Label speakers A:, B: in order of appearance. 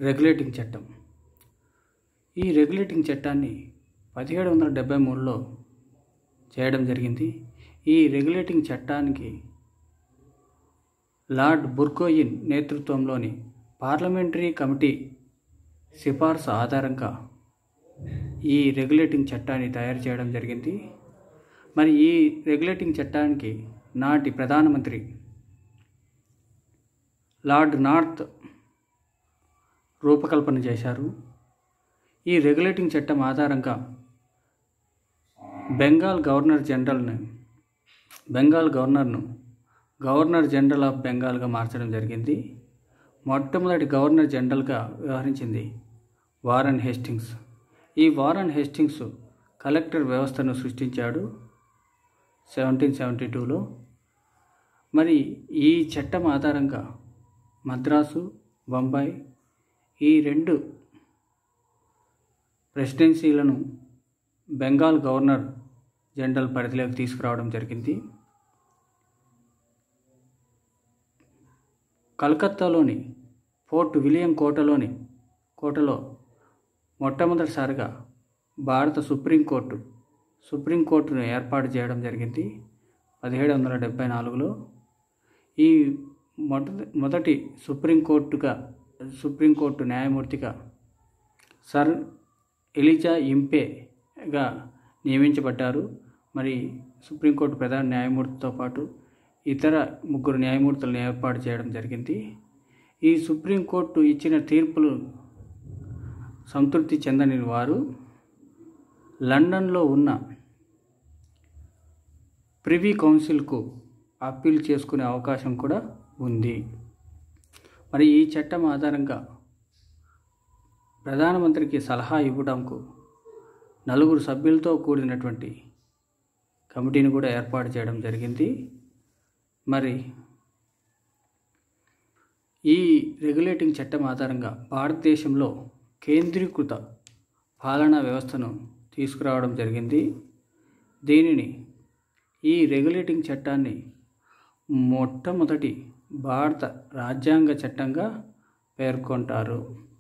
A: regulating చట్టం ఈ regulating చట్టాన్ని పదిహేడు వందల డెబ్బై మూడులో చేయడం జరిగింది ఈ రెగ్యులేటింగ్ చట్టానికి లార్డ్ బుర్గోయిన్ నేతృత్వంలోని పార్లమెంటరీ కమిటీ సిఫార్సు ఆధారంగా ఈ రెగ్యులేటింగ్ చట్టాన్ని తయారు చేయడం జరిగింది మరి ఈ రెగ్యులేటింగ్ చట్టానికి నాటి ప్రధానమంత్రి లార్డ్ నార్త్ రూపకల్పన చేశారు ఈ రెగ్యులేటింగ్ చట్టం ఆధారంగా బెంగాల్ గవర్నర్ జనరల్ని బెంగాల్ గవర్నర్ను గవర్నర్ జనరల్ ఆఫ్ బెంగాల్గా మార్చడం జరిగింది మొట్టమొదటి గవర్నర్ జనరల్గా వ్యవహరించింది వారన్ హేస్టింగ్స్ ఈ వారన్ హేస్టింగ్స్ కలెక్టర్ వ్యవస్థను సృష్టించాడు సెవెంటీన్ సెవెంటీ టూలో మరి ఈ చట్టం ఆధారంగా మద్రాసు బొంబాయి ఈ రెండు ప్రెసిడెన్సీలను బెంగాల్ గవర్నర్ జనరల్ పరిధిలోకి తీసుకురావడం జరిగింది కలకత్తాలోని ఫోర్ట్ విలియం కోటలోని కోటలో మొట్టమొదటిసారిగా భారత సుప్రీంకోర్టు సుప్రీంకోర్టును ఏర్పాటు చేయడం జరిగింది పదిహేడు వందల డెబ్బై నాలుగులో ఈ మొదటి మొదటి సుప్రీంకోర్టుగా సుప్రీంకోర్టు న్యాయమూర్తిగా సర్ ఎలిజా ఇంపేగా నియమించబడ్డారు మరి సుప్రీంకోర్టు ప్రధాన న్యాయమూర్తితో పాటు ఇతర ముగ్గురు న్యాయమూర్తులను ఏర్పాటు చేయడం జరిగింది ఈ సుప్రీంకోర్టు ఇచ్చిన తీర్పులు సంతృప్తి చెందని వారు లండన్లో ఉన్న ప్రివీ కౌన్సిల్కు అప్పీల్ చేసుకునే అవకాశం కూడా ఉంది మరి ఈ చట్టం ఆధారంగా ప్రధానమంత్రికి సలహా ఇవ్వడంకు నలుగురు సభ్యులతో కూడినటువంటి కమిటీని కూడా ఏర్పాటు చేయడం జరిగింది మరి ఈ రెగ్యులేటింగ్ చట్టం ఆధారంగా భారతదేశంలో కేంద్రీకృత పాలనా వ్యవస్థను తీసుకురావడం జరిగింది దీనిని ఈ రెగ్యులేటింగ్ చట్టాన్ని మొట్టమొదటి భారత రాజ్యాంగ చట్టంగా పేర్కొంటారు